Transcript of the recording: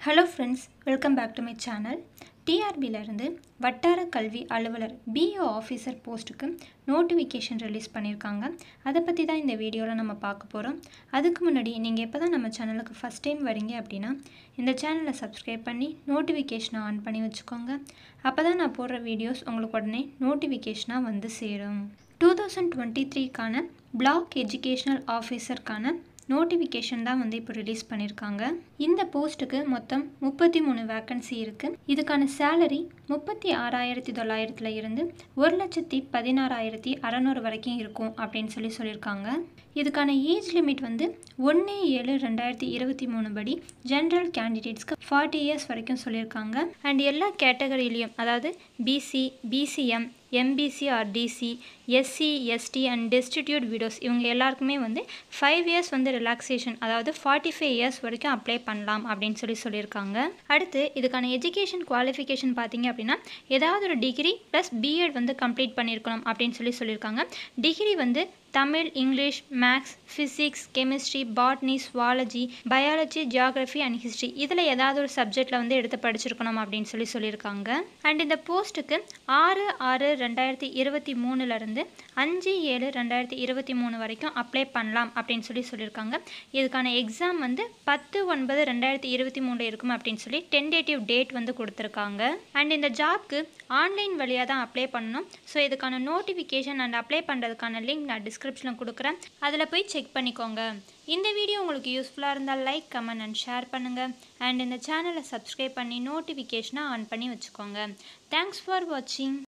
hello friends welcome back to my channel டிஆர்பியிலேருந்து வட்டார கல்வி அலுவலர் பிஓ ஆஃபீஸர் போஸ்ட்டுக்கு நோட்டிஃபிகேஷன் ரிலீஸ் பண்ணியிருக்காங்க அதை பற்றி தான் இந்த வீடியோவில் நம்ம பார்க்க போகிறோம் அதுக்கு முன்னாடி நீங்கள் எப்போ தான் நம்ம சேனலுக்கு ஃபஸ்ட் டைம் வரீங்க அப்படின்னா இந்த சேனலை சப்ஸ்கிரைப் பண்ணி நோட்டிஃபிகேஷனை ஆன் பண்ணி வச்சுக்கோங்க அப்போ தான் நான் போடுற வீடியோஸ் உங்களுக்கு உடனே நோட்டிஃபிகேஷனாக வந்து சேரும் டூ தௌசண்ட் டுவெண்ட்டி த்ரீக்கான பிளாக் எஜுகேஷ்னல் ஆஃபீஸருக்கான நோட்டிஃபிகேஷன் தான் வந்து இப்போ ரிலீஸ் பண்ணியிருக்காங்க இந்த போஸ்ட்டுக்கு மொத்தம் முப்பத்தி மூணு வேக்கன்சி இருக்குது இதுக்கான சேலரி முப்பத்தி ஆறாயிரத்தி தொள்ளாயிரத்தில் இருந்து ஒரு லட்சத்தி பதினாறாயிரத்தி அறநூறு வரைக்கும் இருக்கும் அப்படின்னு சொல்லி சொல்லியிருக்காங்க இதுக்கான ஏஜ் லிமிட் வந்து ஒன்று ஏழு ரெண்டாயிரத்தி இருபத்தி மூணு படி ஜென்ரல் கேண்டிடேட்ஸ்க்கு ஃபார்ட்டி இயர்ஸ் வரைக்கும் சொல்லியிருக்காங்க அண்ட் எல்லா கேட்டகரியிலையும் அதாவது BC BCM MBC or DC SC ST and destitute widows இவங்க எல்லாருக்குமே வந்து ஃபைவ் இயர்ஸ் வந்து ரிலாக்ஸேஷன் அதாவது ஃபார்ட்டி ஃபைவ் இயர்ஸ் வரைக்கும் அப்ளை பண்ணலாம் அப்படின்னு சொல்லி சொல்லியிருக்காங்க அடுத்து இதுக்கான எஜுகேஷன் குவாலிஃபிகேஷன் பார்த்தீங்க அப்படின்னா ஏதாவது ஒரு டிகிரி ப்ளஸ் பிஎட் வந்து கம்ப்ளீட் பண்ணியிருக்கணும் அப்படின்னு சொல்லி சொல்லியிருக்காங்க டிகிரி வந்து Tamil English maths physics chemistry botany zoology biology geography and history இதில் ஏதாவது ஒரு சப்ஜெக்டில் வந்து எடுத்து படிச்சிருக்கணும் அப்படின்னு சொல்லி சொல்லியிருக்காங்க அண்ட் இந்த போஸ்ட்டுக்கு ஆறு ஆறு ரெண்டாயிரத்தி இருபத்தி மூணுலேருந்து அஞ்சு ஏழு ரெண்டாயிரத்தி இருபத்தி மூணு வரைக்கும் அப்ளை பண்ணலாம் அப்படின்னு சொல்லி சொல்லியிருக்காங்க இதுக்கான எக்ஸாம் வந்து பத்து ஒன்பது ரெண்டாயிரத்தி இருபத்தி மூணு இருக்கும் அப்படின்னு சொல்லி டென்டேட்டிவ் டேட் வந்து கொடுத்துருக்காங்க அண்ட் இந்த ஜாப்க்கு ஆன்லைன் வழியாக தான் அப்ளை பண்ணணும் ஸோ இதுக்கான நோட்டிஃபிகேஷன் அண்ட் அப்ளை பண்ணுறதுக்கான லிங்க் நான் டிஸ்கிரிப்ஷனில் கொடுக்குறேன் அதில் போய் செக் பண்ணிக்கோங்க இந்த வீடியோ உங்களுக்கு யூஸ்ஃபுல்லாக இருந்தால் லைக் கமெண்ட் அண்ட் ஷேர் பண்ணுங்கள் அண்ட் இந்த சேனலை சப்ஸ்கிரைப் பண்ணி நோட்டிஃபிகேஷனை ஆன் பண்ணி வச்சுக்கோங்க தேங்க்ஸ் ஃபார் வாட்சிங்